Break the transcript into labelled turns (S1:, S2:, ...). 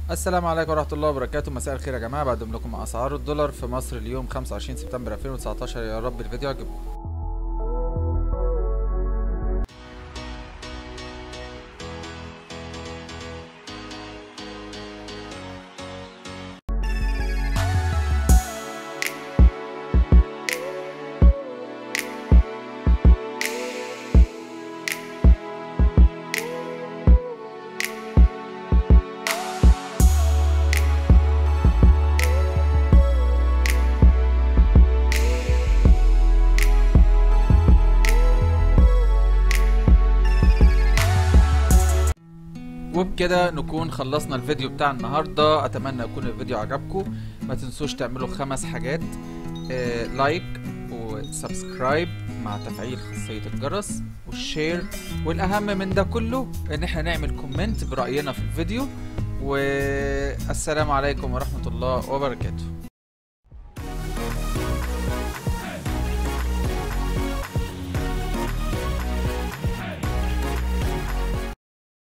S1: السلام عليكم ورحمة الله وبركاته مساء الخير يا جماعة بقدم لكم أسعار الدولار في مصر اليوم 25 سبتمبر 2019 يا رب الفيديو يعجبكم وبكده نكون خلصنا الفيديو بتاع النهاردة أتمنى يكون الفيديو عجبكم ما تنسوش تعملوا خمس حاجات آه لايك وسبسكرايب مع تفعيل خاصية الجرس والشير والأهم من ده كله إن احنا نعمل كومنت برأينا في الفيديو والسلام عليكم ورحمة الله وبركاته